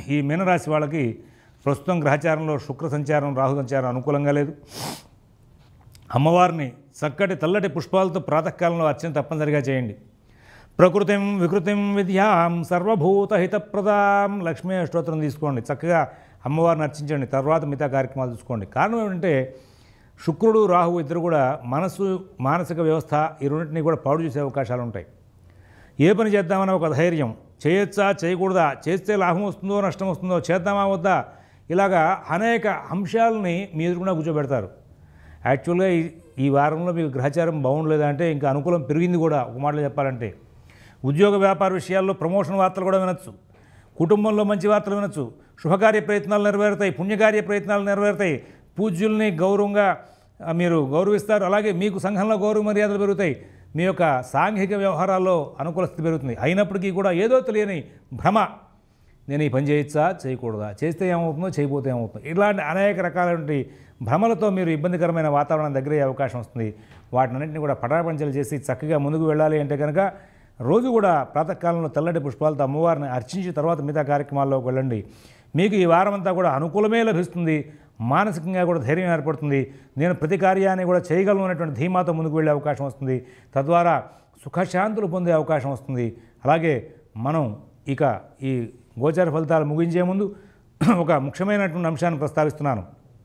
ఈ మీనరాశి వాళ్ళకి ప్రస్తుతం గ్రహచారంలో శుక్ర సంచారం రాహు సంచారం అనుకూలంగా లేదు అమ్మవారిని చక్కటి తెల్లటి పుష్పాలతో ప్రాతకాలంలో అర్చన తప్పనిసరిగా చేయండి ప్రకృతిం వికృతిం విద్యాం సర్వభూత హితప్రదాం లక్ష్మీ అష్టోత్తరం తీసుకోండి చక్కగా అమ్మవారిని అర్చించండి తర్వాత మిగతా కార్యక్రమాలు చూసుకోండి కారణం ఏంటంటే శుక్రుడు రాహు ఇద్దరు కూడా మనసు మానసిక వ్యవస్థ ఈ రెండింటినీ కూడా పాడు చేసే అవకాశాలు ఉంటాయి ఏ పని చేద్దామని ఒక ధైర్యం చేయొచ్చా చేయకూడదా చేస్తే లాభం వస్తుందో నష్టం వస్తుందో చేద్దామా వద్దా ఇలాగా అనేక అంశాలని మీ ఎదురుకుండా కూర్చోబెడతారు యాక్చువల్గా ఈ ఈ వారంలో మీకు గ్రహచారం బాగుండలేదా అంటే ఇంకా అనుకూలం పెరిగింది కూడా ఒక మాటలో చెప్పాలంటే ఉద్యోగ వ్యాపార విషయాల్లో ప్రమోషన్ వార్తలు కూడా వినొచ్చు కుటుంబంలో మంచి వార్తలు వినొచ్చు శుభకార్య ప్రయత్నాలు నెరవేరుతాయి పుణ్యకార్య ప్రయత్నాలు నెరవేరుతాయి పూజ్యుల్ని గౌరవంగా ఆ, మీరు గౌరవిస్తారు అలాగే మీకు సంఘంలో గౌరవ మర్యాదలు పెరుగుతాయి మీ యొక్క సాంఘిక వ్యవహారాల్లో అనుకూల స్థితి పెరుగుతుంది అయినప్పటికీ కూడా ఏదో తెలియని భ్రమ నేను ఈ పని చేయొచ్చా చేయకూడదా చేస్తే ఏమవుతుందో చేయకపోతే ఏమవుతుందో ఇలాంటి అనేక రకాలైనటువంటి భ్రమలతో మీరు ఇబ్బందికరమైన వాతావరణం దగ్గర అయ్యే అవకాశం వస్తుంది వాటినన్నింటినీ కూడా పటాపంచలు చేసి చక్కగా ముందుకు వెళ్ళాలి అంటే కనుక రోజు కూడా ప్రాతకాలంలో తెల్లటి పుష్పాలతో అమ్మవారిని అర్చించి తర్వాత మిగతా కార్యక్రమాల్లోకి వెళ్ళండి మీకు ఈ వారం అంతా కూడా అనుకూలమే లభిస్తుంది మానసికంగా కూడా ధైర్యం ఏర్పడుతుంది నేను ప్రతి కార్యాన్ని కూడా చేయగలను అనేటువంటి ధీమాతో ముందుకు వెళ్ళే అవకాశం వస్తుంది తద్వారా సుఖశాంతులు పొందే అవకాశం వస్తుంది అలాగే మనం ఇక ఈ గోచార ఫలితాలు ముగించే ముందు ఒక ముఖ్యమైనటువంటి అంశాన్ని ప్రస్తావిస్తున్నాను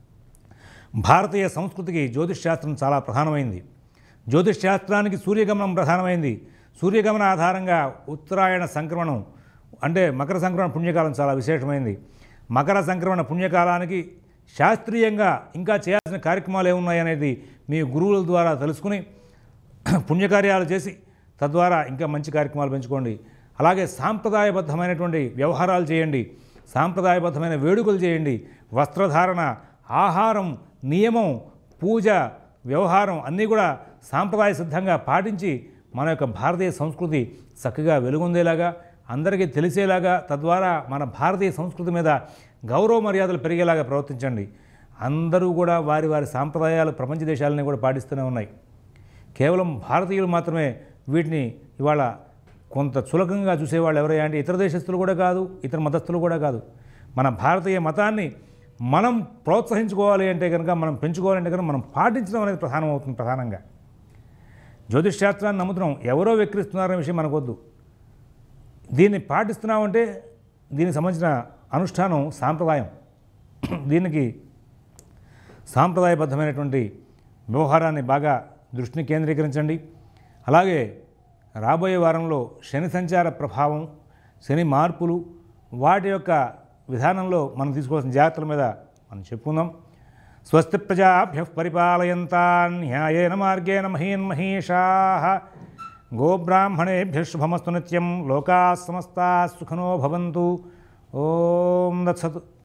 భారతీయ సంస్కృతికి జ్యోతిష్ శాస్త్రం చాలా ప్రధానమైంది జ్యోతిష్ శాస్త్రానికి సూర్యగమనం ప్రధానమైంది సూర్యగమన ఆధారంగా ఉత్తరాయణ సంక్రమణం అంటే మకర సంక్రమణ పుణ్యకాలం చాలా విశేషమైంది మకర సంక్రమణ పుణ్యకాలానికి శాస్త్రీయంగా ఇంకా చేయాల్సిన కార్యక్రమాలు ఏమున్నాయనేది మీ గురువుల ద్వారా తెలుసుకుని పుణ్యకార్యాలు చేసి తద్వారా ఇంకా మంచి కార్యక్రమాలు పెంచుకోండి అలాగే సాంప్రదాయబద్ధమైనటువంటి వ్యవహారాలు చేయండి సాంప్రదాయబద్ధమైన వేడుకలు చేయండి వస్త్రధారణ ఆహారం నియమం పూజ వ్యవహారం అన్నీ కూడా సాంప్రదాయ సిద్ధంగా పాటించి మన యొక్క భారతీయ సంస్కృతి చక్కగా వెలుగొందేలాగా అందరికీ తెలిసేలాగా తద్వారా మన భారతీయ సంస్కృతి మీద గౌరవ మర్యాదలు పెరిగేలాగా ప్రవర్తించండి అందరూ కూడా వారి వారి సాంప్రదాయాలు ప్రపంచ దేశాలని కూడా పాటిస్తూనే ఉన్నాయి కేవలం భారతీయులు మాత్రమే వీటిని ఇవాళ కొంత చులకంగా చూసేవాళ్ళు ఎవరయ్యా అంటే ఇతర దేశస్తులు కూడా కాదు ఇతర మతస్థులు కూడా కాదు మన భారతీయ మతాన్ని మనం ప్రోత్సహించుకోవాలి అంటే కనుక మనం పెంచుకోవాలంటే కనుక మనం పాటించడం అనేది ప్రధానం అవుతుంది ప్రధానంగా జ్యోతిష్ శాస్త్రాన్ని నమ్ముతున్నాం ఎవరో వెక్కిరిస్తున్నారనే విషయం మనకొద్దు దీన్ని పాటిస్తున్నామంటే దీనికి సంబంధించిన అనుష్ఠానం సాంప్రదాయం దీనికి సాంప్రదాయబద్ధమైనటువంటి వ్యవహారాన్ని బాగా దృష్టిని కేంద్రీకరించండి అలాగే రాబోయే వారంలో శని సంచార ప్రభావం శని మార్పులు వాటి యొక్క విధానంలో మనం తీసుకోవాల్సిన జాగ్రత్తల మీద మనం చెప్పుకుందాం స్వస్తి ప్రజాభ్య పరిపాలయంతాన్ న్యాయేన మార్గేణ మహీన్ మహీషా గోబ్రాహ్మణేభ్య శుభమస్తు నిత్యం లోకా సమస్తా సుఖనో భవంతు ఓం దత్సతు